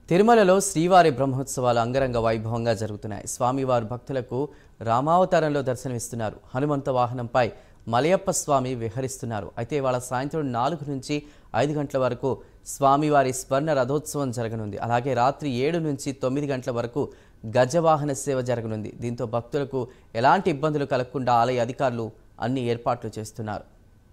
తిరుమలలో శ్రీవారి బ్రహ్మోత్సవాలు అంగరంగ వైభవంగా జరుగుతున్నాయి స్వామివారు భక్తులకు రామావతారంలో దర్శనమిస్తున్నారు హనుమంత వాహనంపై మలయప్ప స్వామి విహరిస్తున్నారు అయితే ఇవాళ సాయంత్రం నాలుగు నుంచి ఐదు గంటల వరకు స్వామివారి స్వర్ణ రథోత్సవం జరగనుంది అలాగే రాత్రి ఏడు నుంచి తొమ్మిది గంటల వరకు గజవాహన సేవ జరగనుంది దీంతో భక్తులకు ఎలాంటి ఇబ్బందులు కలగకుండా ఆలయ అధికారులు అన్ని ఏర్పాట్లు చేస్తున్నారు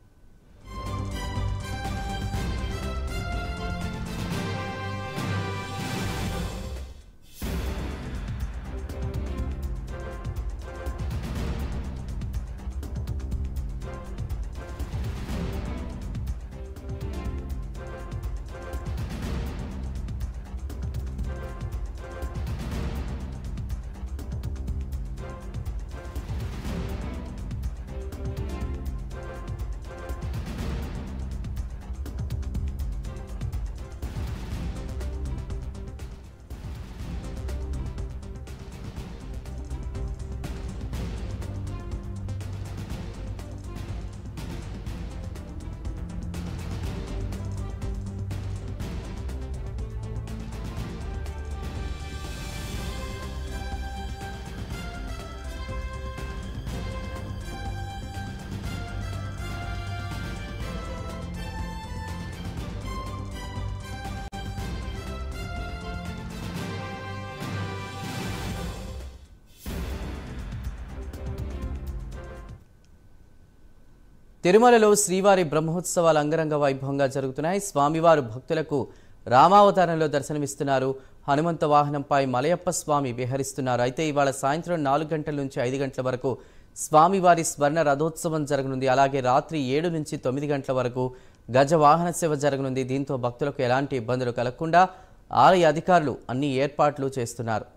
తిరుమలలో శ్రీవారి బ్రహ్మోత్సవాలు అంగరంగ వైభవంగా జరుగుతున్నాయి స్వామివారు భక్తులకు రామావతారంలో దర్శనమిస్తున్నారు హనుమంత వాహనంపై మలయప్ప స్వామి విహరిస్తున్నారు అయితే ఇవాళ సాయంత్రం నాలుగు గంటల నుంచి ఐదు గంటల వరకు స్వామివారి స్వర్ణ రథోత్సవం జరగనుంది అలాగే రాత్రి ఏడు నుంచి తొమ్మిది గంటల వరకు గజ వాహన సేవ జరగనుంది దీంతో భక్తులకు ఎలాంటి ఇబ్బందులు కలగకుండా ఆలయ అధికారులు అన్ని ఏర్పాట్లు చేస్తున్నారు